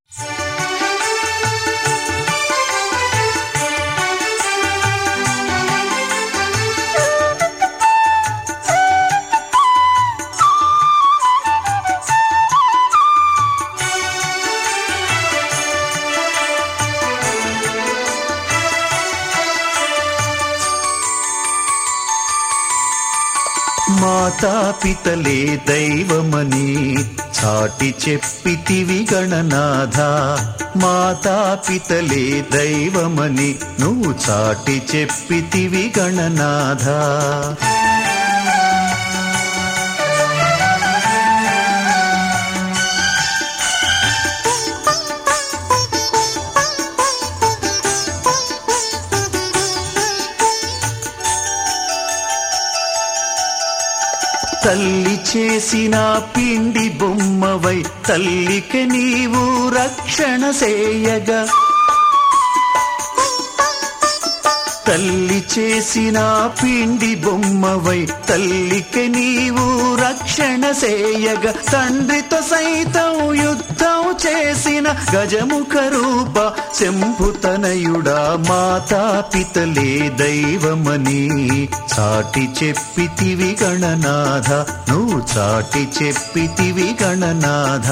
మాతాపితలే దైవమని చాటి చెప్పితివి గణనాథ మాతాపితలే దైవమని నువ్వు చాటి చెప్పితివి గణనాథ తల్లి చేసిన పిండి బొమ్మవై తల్లికి నీవు రక్షణ సేయగా తల్లి చేసిన పిండి బొమ్మవై తల్లికి నీవు రక్షణ సేయగ తండ్రితో సైతం యుద్ధం చేసిన గజముఖ రూప శంభుతనయుడా మాతా పితలే దైవమని చాటి చెప్పితివి గణనాథ నువ్వు చాటి చెప్పితివి గణనాథ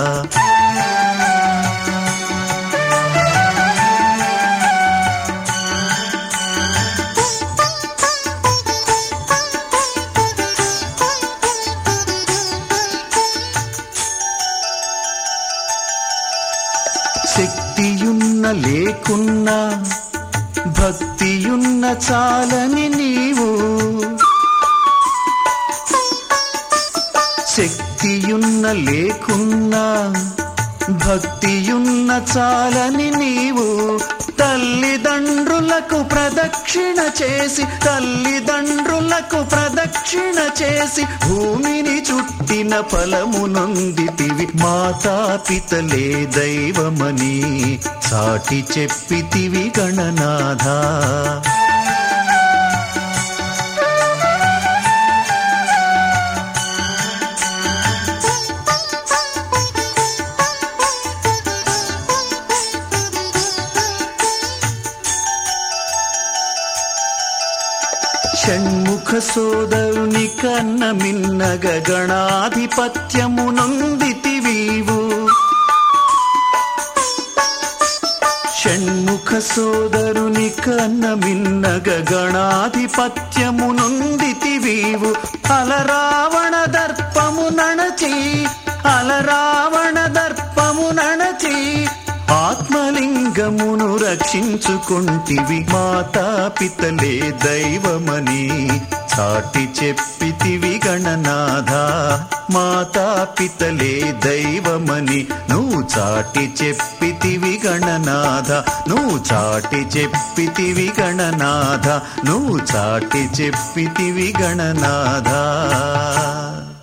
శక్తియున్న లేకున్నా భక్తియున్న చాలని నీవు శక్తియున్న లేకున్నా భక్తియున్న చాలని నీవు తల్లిదండ్రులకు ప్రదక్షిణ చేసి తల్లిదండ్రులకు ప్రదక్షిణ చేసి భూమిని చుట్టిన ఫలమునొందితివి మాతాపితలే దైవమని సాటి చెప్పితివి గణనాథ షణ్ముఖ సోదరుని కన్న మిన్నగ గణాధిపత్యమునందితివీవు షణ్ముఖ సోదరుని కన్న మిన్నగ గణాధిపత్యమునందితివీవు అలరావణ దర్పము నణచి అలరావణ దర్పము నణచి ఆత్మలింగమును రక్షించుకుంటివి మాతాపితలే దైవమని చాటి చెప్పితివి గణనాథ మాతాపితలే దైవమని నువ్వు చాటి చెప్పితివి గణనాథ నువ్వు చాటి చెప్పితివి గణనాథ నువ్వు చాటి చెప్పితివి గణనాథ